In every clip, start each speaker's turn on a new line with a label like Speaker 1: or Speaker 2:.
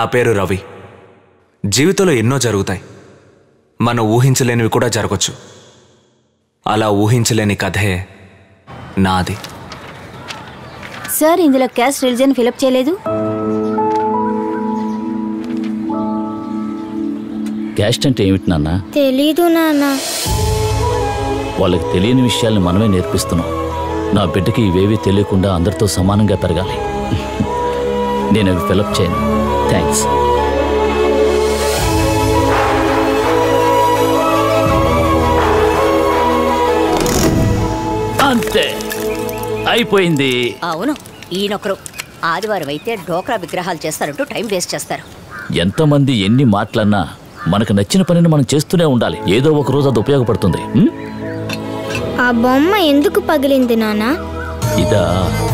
Speaker 1: నా పేరు రవి జీవితంలో ఎన్నో జరుగుతాయి మనం ఊహించలేనివి కూడా జరగచ్చు అలా ఊహించలేని కథే నాది
Speaker 2: సార్ ఇందులో క్యాస్ట్ రిలీజన్ ఫిలప్ చేయలేదు
Speaker 3: క్యాస్ట్ అంటే ఏమిటి నాన్న
Speaker 4: తెలీదు నాన్న
Speaker 3: వాళ్ళకి తెలియని విషయాల్ని మనమే నేర్పిస్తున్నాం నా బిడ్డకి ఇవేవీ తెలియకుండా అందరితో సమానంగా పెరగాలి నేను అవి ఫిలప్ చేయను థ్యాంక్స్ అంతే అయిపోయింది
Speaker 2: అవును ఈయనొకరు ఆదివారం అయితే డోక్రా విగ్రహాలు చేస్తారంటూ టైం వేస్ట్ చేస్తారు
Speaker 3: ఎంతమంది ఎన్ని మాటలన్నా మనకు నచ్చిన పనిని మనం చేస్తూనే ఉండాలి ఏదో ఒక రోజు అది ఉపయోగపడుతుంది ఉం?
Speaker 4: ఆ బొమ్మ ఎందుకు పగిలింది నాన్న
Speaker 3: ఇదా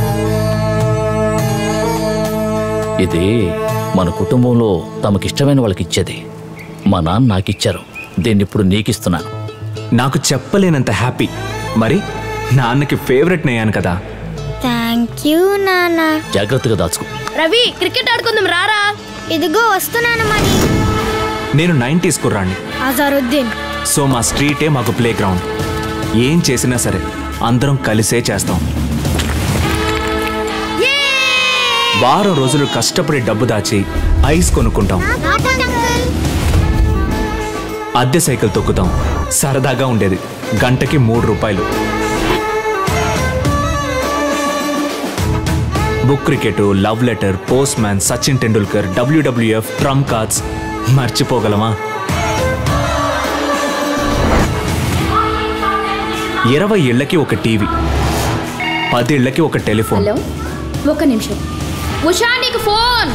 Speaker 3: ఇది మన కుటుంబంలో తమకిష్టమైన వాళ్ళకి ఇచ్చేది మా నాన్న నాకిచ్చారు దీన్ని ఇప్పుడు నీకిస్తున్నాను
Speaker 1: నాకు చెప్పలేనంత హ్యాపీ మరి నాన్నకి ఫేవరెట్ అయ్యాను కదా
Speaker 4: థ్యాంక్ యూ నాన్న
Speaker 3: జాగ్రత్తగా దాచుకో
Speaker 5: రవి క్రికెట్ ఆడుకుందాం రారా
Speaker 4: ఇదిగో వస్తున్నాను మని
Speaker 1: నేను నైంటీస్ కుర్రాణ్ణి
Speaker 4: అజారుద్దీన్
Speaker 1: సో మా స్ట్రీటే మాకు ప్లే గ్రౌండ్ ఏం చేసినా సరే అందరం కలిసే చేస్తాం వారం రోజులు కష్టపడి డబ్బు దాచి ఐస్ కొనుక్కుంటాం అద్దె సైకిల్ తొక్కుతాం సరదాగా ఉండేది గంటకి మూడు రూపాయలు book cricket love letter postman Sachin Tendulkar WWF trump cards మర్చిపోగలమా ఇరవై ఇళ్ళకి ఒక టీవీ పది ఇళ్ళకి ఒక టెలిఫోన్
Speaker 5: హలో ఒక నిమిషం ఉషా నీకు ఫోన్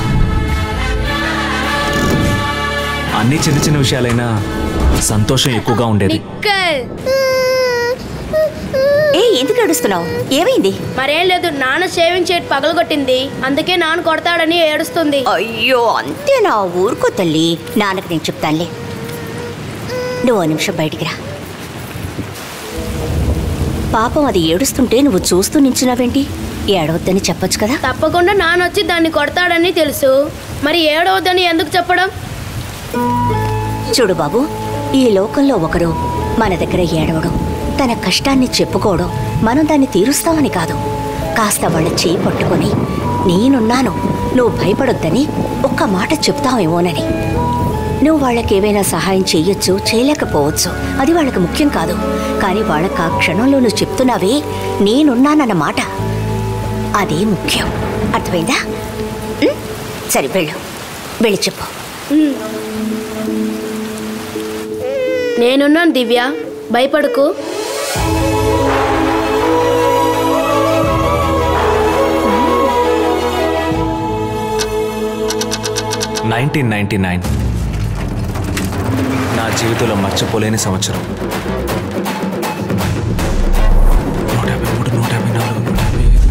Speaker 1: అన్ని చిన్న చిన్న విషయాలైనా సంతోషం ఎక్కువగా ఉండేది
Speaker 5: నిక్కల్
Speaker 2: ఏ ఎందుకు ఏడుస్తున్నావు ఏమైంది
Speaker 5: మరేం లేదు నాన్న షేవింగ్ షేట్ పగలగొట్టింది అందుకే నాన్న కొడతాడని ఏడుస్తుంది
Speaker 2: అయ్యో అంతే నా ఊరుకో తల్లి నాన్నకు నేను చెప్తానులే నువ్వు ఓ నిమిషం బయటికి రా పాపం అది ఏడుస్తుంటే నువ్వు చూస్తూ నించున్నావేంటి ఏడవద్దని చెప్పొచ్చు కదా
Speaker 5: తప్పకుండా నాన్న వచ్చి దాన్ని కొడతాడని తెలుసు మరి ఏడవద్దని ఎందుకు చెప్పడం
Speaker 2: చూడు బాబు ఈ లోకంలో ఒకరు మన దగ్గర ఏడవడం తన కష్టాన్ని చెప్పుకోవడం మనం దాన్ని తీరుస్తామని కాదు కాస్త వాళ్ళ చేయి పట్టుకొని నేనున్నాను నువ్వు భయపడొద్దని ఒక్క మాట చెప్తావేమోనని నువ్వు వాళ్ళకి ఏవైనా సహాయం చేయొచ్చు చేయలేకపోవచ్చు అది వాళ్ళకి ముఖ్యం కాదు కానీ వాళ్ళకి ఆ క్షణంలో నువ్వు చెప్తున్నావే నేనున్నానన్న మాట అదే ముఖ్యం అర్థమైందా ఉం? సరే వెళ్ళు వెళ్ళి చెప్పు
Speaker 5: నేనున్నాను దివ్య భయపడకు
Speaker 1: నైన్టీన్ నైన్టీ నైన్ నా జీవితంలో మర్చిపోలేని సంవత్సరం నూట యాభై మూడు నూట యాభై నాలుగు నూట యాభై ఐదు.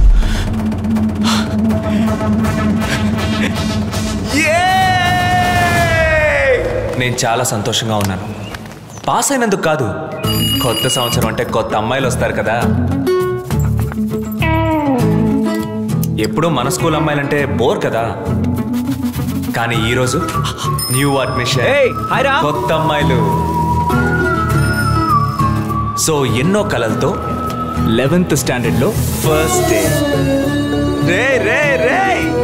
Speaker 1: Yay! నేను చాలా సంతోషంగా ఉన్నాను పాస్ అయినందుకు కాదు కొత్త సంవత్సరం అంటే కొత్త అమ్మాయిలు వస్తారు కదా ఎప్పుడూ మన స్కూల్ అమ్మాయిలంటే బోర్ కదా కానీ ఈరోజు న్యూ అడ్మిషన్ కొత్త అమ్మాయిలు సో ఎన్నో కలలతో లెవెన్త్ స్టాండర్డ్ లో ఫస్ట్ డే రే రే రే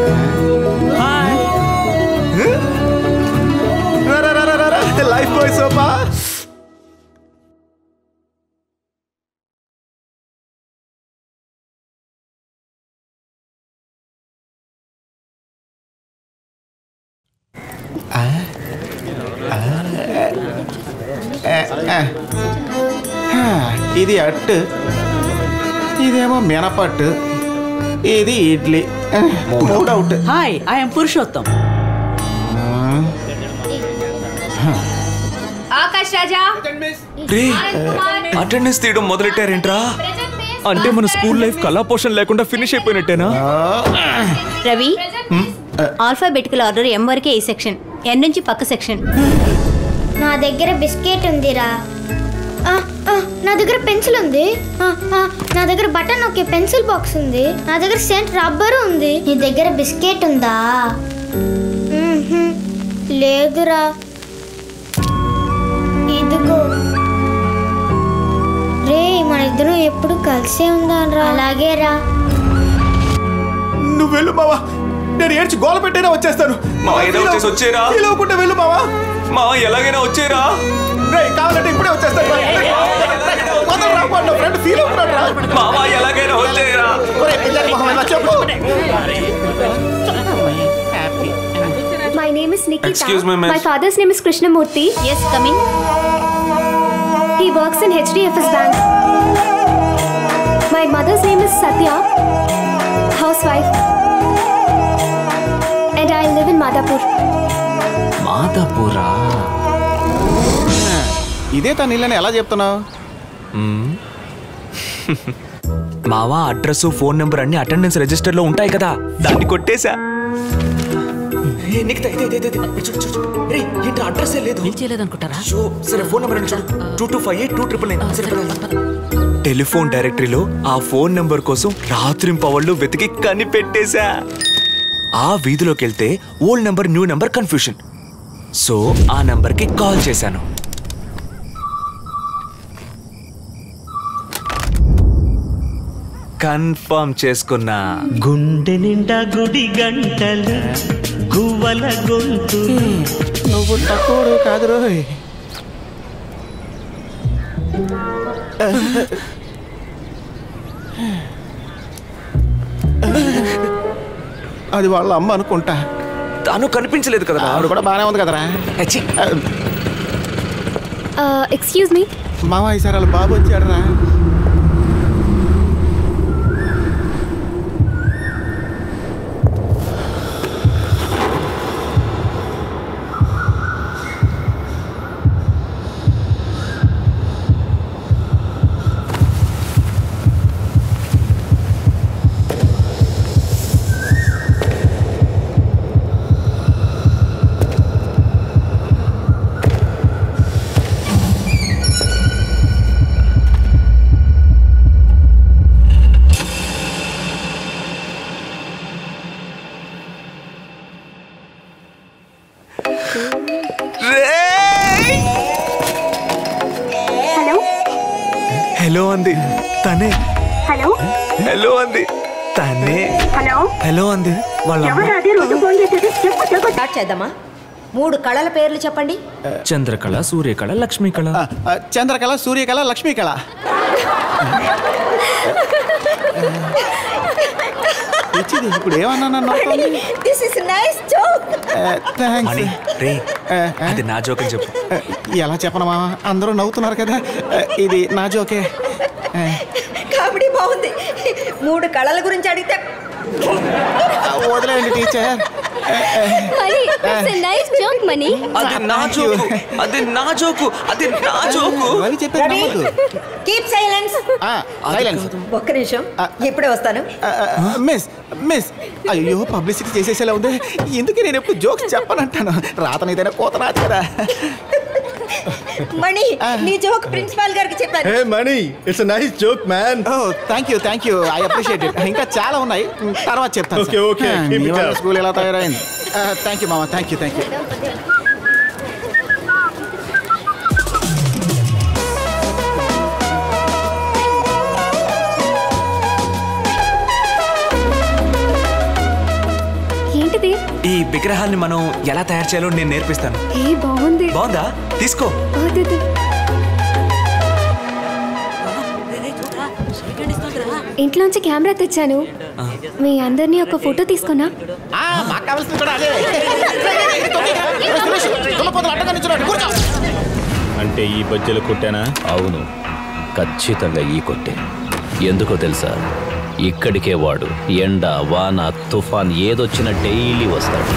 Speaker 6: లైఫ్ బాయ్ సోపా ఇది అట్టు ఇదేమో మినపట్టు ఇది ఇడ్లీ మూడు out
Speaker 7: hi I'm Purushottam
Speaker 5: Akash Raja
Speaker 1: రే అటెండెన్స్ తీయడం మొదలెట్టారేంట్రా అంటే మన స్కూల్ లైఫ్ కళాపోషణ లేకుండా ఫినిష్ అయిపోయినట్టేనా
Speaker 2: రవి ఆల్ఫాబెటికల్ ఆర్డర్ ఎం వరకే ఈ సెక్షన్ ఎన్ నుంచి పక్క సెక్షన్
Speaker 4: నా దగ్గర బిస్కెట్ ఉందిరా ఆ, ఆ, నా దగ్గర పెన్సిల్ ఉంది ఆ, ఆ, నా దగ్గర బటన్ ఒకే పెన్సిల్ బాక్స్ ఉంది నా దగ్గర సెంట్ రబ్బర్ ఉంది నీ దగ్గర బిస్కెట్ ఉందా మ్మ్హ్మ్. లేదురా ఇదిగో రే మన ఇద్దరం ఎప్పుడు కలిసే ఉందాం రా అలాగే రా
Speaker 6: నువ్వు వెళ్ళు బావా నేను ఏడ్చి గోల పెట్టైనా వచ్చేస్తాను
Speaker 1: మావా, ఏదో వచ్చేసి వచ్చేరా.
Speaker 6: ఫీల్ అవ్వకుండా వెళ్ళు బావా
Speaker 1: మా ఎలాగైనా వచ్చేరా
Speaker 6: రే కావాలంటే ఇప్పుడే వచ్చేస్తాను రా. రేయ్, రేయ్, వదలరా, వాడు నా ఫ్రెండ్ ఫీల్ అవుతున్నాడు రా.
Speaker 1: మావా ఎలాగైనా వచ్చేరా
Speaker 6: ఒరేయ్, పిల్లని మొహం ఇలా చెప్పు
Speaker 7: My name is Nikita.
Speaker 1: Excuse me, miss.
Speaker 7: My father's name is Krishnamurthy.
Speaker 2: Yes coming
Speaker 7: He works in HDFS Bank. My mother's name is Satya, housewife. And I live in Madhapur.
Speaker 1: మాదాపూరా
Speaker 6: ఇదే తన ఇల్లని ఎలా చెప్తున్నావు
Speaker 1: మావా అడ్రస్ ఫోన్ నెంబర్ అన్ని attendance register లో ఉంటాయి కదా దాన్ని కొట్టేశా ఏ, నిఖితా, ఇదే, ఇదే, ఇదే, ఇదే. చూడు, చూడు, చూడు. రేయ్, ఏంటి అడ్రస్ లేదు
Speaker 8: చేయలేదనుకుంటారా
Speaker 1: షో, సరే ఫోన్ నెంబర్ చూడు two two five eight two triple nine సరే పద. టెలిఫోన్ డైరెక్టరీలో ఆ ఫోన్ నెంబర్ కోసం రాత్రింపవళ్ళు వెతికి కనిపెట్టేశా ఆ వీధిలోకి వెళ్తే old number new number confusion so ఆ నెంబర్కి కాల్ చేశాను కన్ఫర్మ్ చేసుకున్నా
Speaker 9: గుండె నిండా గుడి గంటలు గువ్వల గొంతు
Speaker 6: నువ్వు తక్కువ కాదు రోయ్ అది వాళ్ళ అమ్మ అనుకుంటా
Speaker 1: తాను కనిపించలేదు కదా
Speaker 6: ఆవిడ కూడా బాగానే ఉంది కదరా
Speaker 1: అచ్చి.
Speaker 7: Uh, excuse me.
Speaker 6: మామ ఈసారి వాళ్ళ బాబు వచ్చాడరా
Speaker 7: Hello?
Speaker 1: హలో అంది తనే
Speaker 7: Hello?
Speaker 1: హలో అంది తనే
Speaker 7: Hello?
Speaker 1: హలో అంది వాళ్ళ అమ్మ
Speaker 7: అదే రోజు ఫోన్ చేసేది చెప్పు చెప్పు
Speaker 2: స్టార్ట్ చేద్దామా మూడు కళల పేర్లు చెప్పండి
Speaker 1: చంద్రకళ సూర్యకళ లక్ష్మీ కళ
Speaker 6: ఆ, ఆ, చంద్రకళ సూర్యకళ లక్ష్మీకళ ఇచ్చిది ఇప్పుడు ఏమన్నా నన్ను
Speaker 2: this is nice joke
Speaker 6: thanks
Speaker 1: Mani రే
Speaker 6: ఆ, ఆ.
Speaker 1: అది నా జోక్ అని చెప్పు
Speaker 6: ఎలా చెప్పను మామ అందరూ నవ్వుతున్నారు కదా ఆ, ఇది నా జోకే ఆ,
Speaker 2: కామెడీ బాగుంది మూడు కళల గురించి అడిగితే
Speaker 6: ఆ, వదిలేయండి teacher
Speaker 7: Mani it's a nice joke Mani
Speaker 1: అది నా జోకు అది నా జోకు అది నా జోకు
Speaker 6: రవి చెప్పేది నమ్మద్దు.
Speaker 2: కీప్ సైలెన్స్
Speaker 6: ఆ, సైలెన్స్
Speaker 2: ఒక్క నిమిషం ఇప్పుడే వస్తాను
Speaker 6: ఆ, ఆ, మిస్ మిస్ అయ్యో పబ్లిసిటీ చేసేసేలా ఉంది ఎందుకు నేను ఎప్పుడు జోక్స్ చెప్పనంటాను రాతనైతేనే కోత రాదు కదా
Speaker 2: మణి నీ జోక్ ప్రిన్సిపాల్ గారికి చెప్పాను
Speaker 10: hey Mani it's nice joke man
Speaker 6: oh thank you thank you I appreciate it ఇంకా చాలా ఉన్నాయి తర్వాత చెప్తాను
Speaker 10: Okay, okay. Keep it up.
Speaker 6: School ఎలా తయారైంది థ్యాంక్ యూ మామ థ్యాంక్ యూ థ్యాంక్ యూ
Speaker 7: ఏంటిది
Speaker 1: ఈ విగ్రహాన్ని మనం ఎలా తయారు చేయాలో నేను నేర్పిస్తాను
Speaker 7: ఏ బాగుంది
Speaker 1: బాగుందా తీసుకో
Speaker 7: వద్దు, వద్దు. ఇంట్లోంచి కెమెరా తెచ్చాను మీ అందరినీ ఒక ఫోటో తీసుకున్నా
Speaker 6: మాకు కావాల్సింది కూడా అదే దున్నపోతులు అడ్డంగా నిల్చున్నాడు. కూర్చో.
Speaker 10: అంటే ఈ బజ్జీలు కొట్టానా
Speaker 3: అవును ఖచ్చితంగా ఈ కొట్టే ఎందుకో తెలుసా ఇక్కడికే వాడు ఎండ వాన తుఫాన్ ఏదొచ్చినా డైలీ వస్తాడు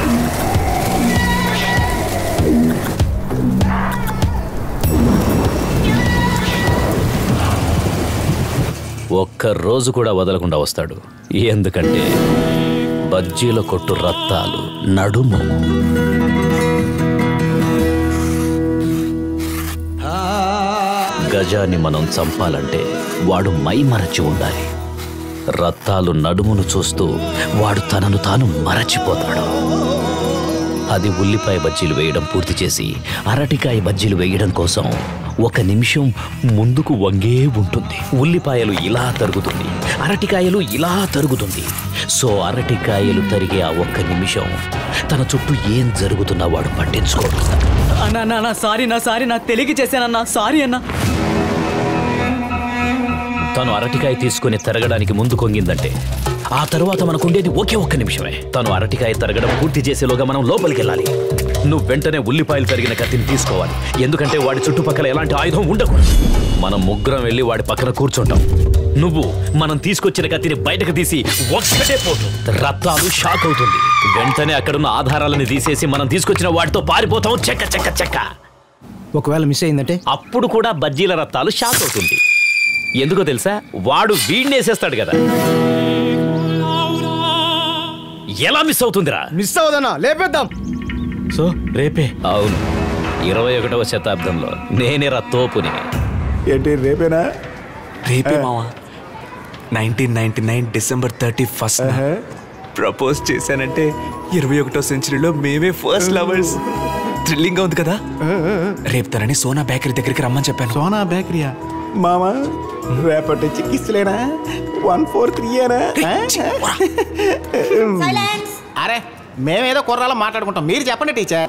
Speaker 3: ఒక్క రోజు కూడా వదలకుండా వస్తాడు ఎందుకంటే బజ్జీల కొట్టు రత్తాలు నడుము గజాన్ని మనం చంపాలంటే వాడు మైమరచి ఉండాలి రత్తాలు నడుమును చూస్తూ వాడు తనను తాను మరచిపోతాడు అది ఉల్లిపాయ బజ్జీలు వేయడం పూర్తి చేసి అరటికాయ బజ్జీలు వేయడం కోసం ఒక నిమిషం ముందుకు వంగే ఉంటుంది ఉల్లిపాయలు ఇలా తరుగుతుంది అరటికాయలు ఇలా తరుగుతుంది సో అరటికాయలు తరిగే ఆ ఒక్క నిమిషం తన చుట్టూ ఏం జరుగుతున్నా వాడు పట్టించుకోడు
Speaker 8: అన్నా అన్నా, అన్నా సారీ నా సారీ నా తెలియక చేశానన్నా సారీ అన్నా
Speaker 3: తను అరటికాయ తీసుకుని తరగడానికి ముందు కొంగిందంటే ఆ తరువాత మనకుండేది ఒకే ఒక్క నిమిషమే తను అరటికాయ తరగడం పూర్తి చేసేలోగా మనం లోపలికి వెళ్ళాలి నువ్వు వెంటనే ఉల్లిపాయలు తరిగిన కత్తిని తీసుకోవాలి ఎందుకంటే వాడి చుట్టుపక్కల ఎలాంటి ఆయుధం ఉండకూడదు మనం ముగ్గురం వెళ్ళి వాడి పక్కన కూర్చుంటాం నువ్వు మనం తీసుకొచ్చిన కత్తిని బయటకు తీసి ఒక్కటే పోటు రక్తాలు షాక్ అవుతుంది వెంటనే అక్కడున్న ఆధారాలను తీసేసి మనం తీసుకొచ్చిన వాటితో పారిపోతాం చెక్క చెక్క చెక్క
Speaker 6: ఒకవేళ మిస్ అయిందంటే
Speaker 3: అప్పుడు కూడా బజ్జీల రత్తాలు షాక్ అవుతుంది ఎందుకో తెలుసా వాడు వీడినేసేస్తాడు కదా ఎలా మిస్ అవుతుందిరా
Speaker 6: మిస్ అవ్వదన్నా లేపేద్దాం
Speaker 3: సో రేపే అవును ఇరవై ఒకటవ శతాబ్దంలో నేనేరా తోపుని
Speaker 6: ఏంటి రేపేనా
Speaker 1: రేపే మావా nineteen ninety nine December thirty first propose చేశానంటే ఇరవై ఒకటో సెంచరీలో మేమే ఫస్ట్ లవర్స్ థ్రిల్లింగ్ గా ఉంది కదా రేపు తనని సోనా బేకరీ దగ్గరికి రమ్మని చెప్పాను
Speaker 6: సోనా బేకరీయా మామా రేపటి నుంచి కిస్సులేనా వన్ ఫోర్ త్రీ అరే మేమేదో కుర్రాలో మాట్లాడుకుంటాం మీరు చెప్పండి టీచర్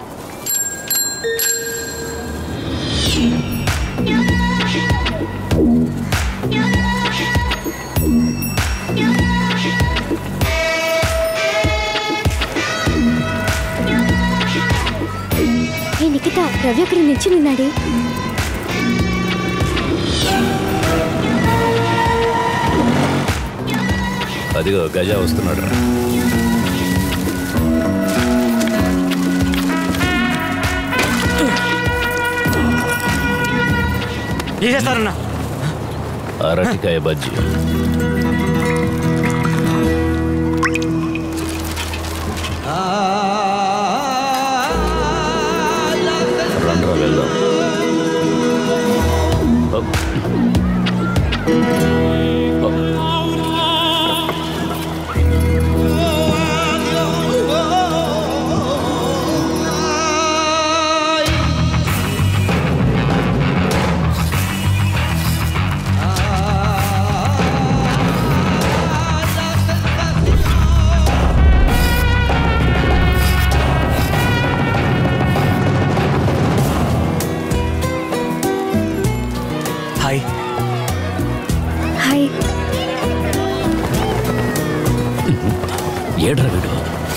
Speaker 7: ఏ నిఖిత రవి అక్కడ నిల్చి నిన్నాడే
Speaker 3: అదిగో గజ వస్తున్నాడు
Speaker 8: చేసేస్తారన్నా
Speaker 3: అరటికాయ బజ్జీ రండ్రా వెళ్దాం అప్. అప్.
Speaker 1: హాయ్
Speaker 7: హాయ్
Speaker 3: ఏడ్రా వీడు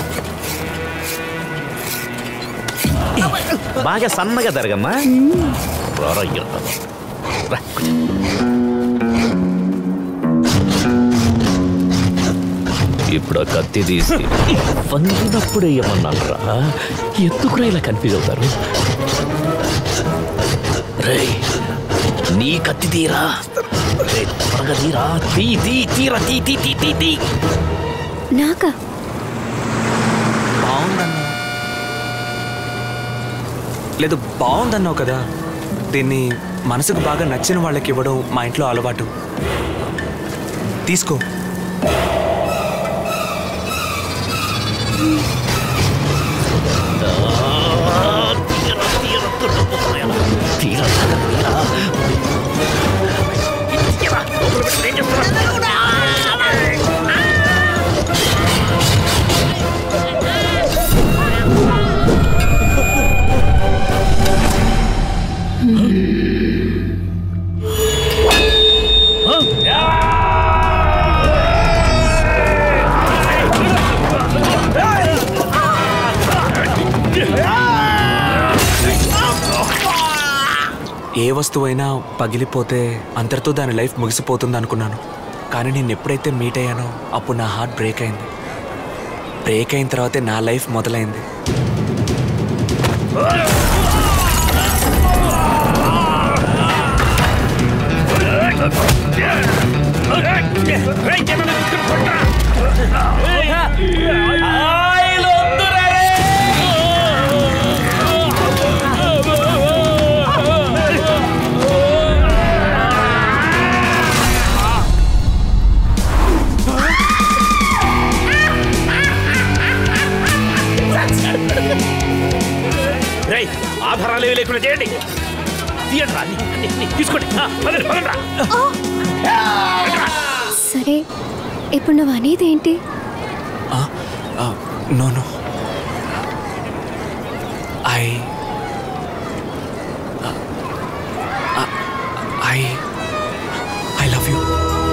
Speaker 3: బాగా సన్నగా జరగమ్మా రారా ఇయ్యరా. రా. ఇప్పుడు ఆ కత్తి తీసి వంగినప్పుడు ఏమన్నారా ఎందుకురా ఇలా కన్ఫ్యూజ్ అవుతారు రేయ్ నీ కత్తి తీరా రే త్వరగా తీరా తీ తీ తీరా తీ తీ తీ తీ తీ
Speaker 7: నాకా
Speaker 1: బాగుందన్నా లేదు బాగుందన్నావు కదా దీన్ని మనసుకు బాగా నచ్చిన వాళ్ళకి ఇవ్వడం మా ఇంట్లో అలవాటు తీసుకో ఏ వస్తువైనా పగిలిపోతే అంతటితో దాని లైఫ్ ముగిసిపోతుంది అనుకున్నాను కానీ నేను ఎప్పుడైతే మీట్ అయ్యానో అప్పుడు నా హార్ట్ బ్రేక్ అయింది బ్రేక్ అయిన తర్వాతే నా లైఫ్ మొదలైంది
Speaker 3: ఆ రేయ్, ఆధారాలు ఏమీ లేకుండా చేయండి తీయండి రా, అన్ని, అన్ని, అన్ని, తీసుకోండి ఆ, పదండి, పదండి రా.
Speaker 7: సరే ఇప్పుడు నువ్వు అనేది ఏంటి
Speaker 1: no no I I I love you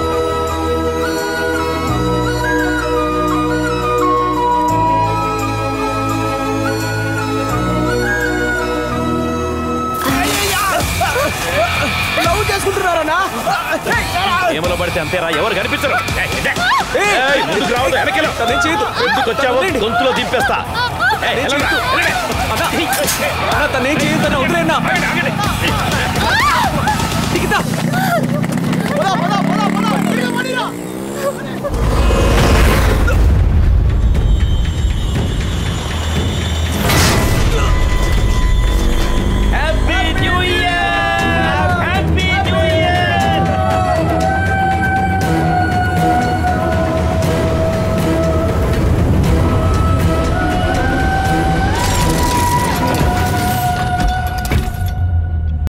Speaker 6: love చేసుకుంటున్నారా
Speaker 3: ఏమలో పడితే అంతేరా ఎవరు కనిపించరు ఏయ్, ఇదే. ఏయ్, ముందుకు రావద్దు వెనకెళ్ళు ఎందుకు వచ్చావో గొంతులో దింపేస్తా ఏయ్, వెళ్ళండి, వెళ్ళండి.
Speaker 1: తనేం చేయొద్దని వదిలేనా
Speaker 3: ఆగండి, ఆగండి.
Speaker 1: దిగుతా
Speaker 6: పోదా, పోదా, పోదా, పోదా. పోనీరా, పోనీరా.